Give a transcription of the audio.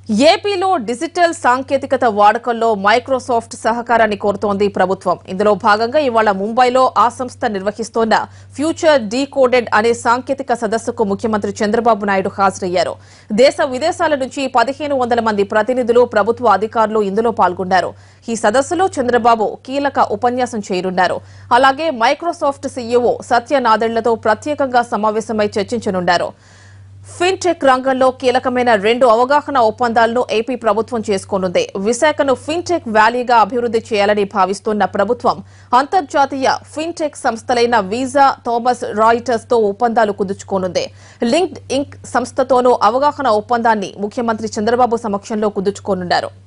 ఏపీలో డిజిటల్ సాంకేతికత వాడకంలో మైక్రోసాఫ్ట్ సహకారాన్ని కోరుతోంది ప్రభుత్వం ఇందులో భాగంగా ఇవాళ ముంబైలో ఆ సంస్థ నిర్వహిస్తోన్న ఫ్యూచర్ డీకోడెడ్ అనే సాంకేతిక సదస్సుకు ముఖ్యమంత్రి చంద్రబాబు నాయుడు హాజరయ్యారు దేశ విదేశాల నుంచి పదిహేను వందల మంది ప్రతినిధులు ప్రభుత్వ అధికారులు ఇందులో పాల్గొన్నారు ఈ సదస్సులో చంద్రబాబు కీలక ఉపన్యాసం చేయనున్నారు అలాగే మైక్రోసాఫ్ట్ సీఈఓ సత్య నాదెళ్లతో ప్రత్యేకంగా సమావేశమై చర్చించనున్నారు ఫిన్టెక్ రంగంలో కీలకమైన రెండు అవగాహన ఒప్పందాలను ఏపీ ప్రభుత్వం చేసుకోనుంది విశాఖను ఫిన్టెక్ వ్యాలీగా అభివృద్ది చేయాలని భావిస్తున్న ప్రభుత్వం అంతర్జాతీయ ఫిన్టెక్ సంస్థలైన వీసా థామస్ రాయిటర్స్ తో ఒప్పందాలు కుదుర్చుకోనుంది లింక్డ్ ఇంక్ సంస్థతోనూ అవగాహన ఒప్పందాన్ని ముఖ్యమంత్రి చంద్రబాబు సమక్షంలో కుదుర్చుకోనున్నారు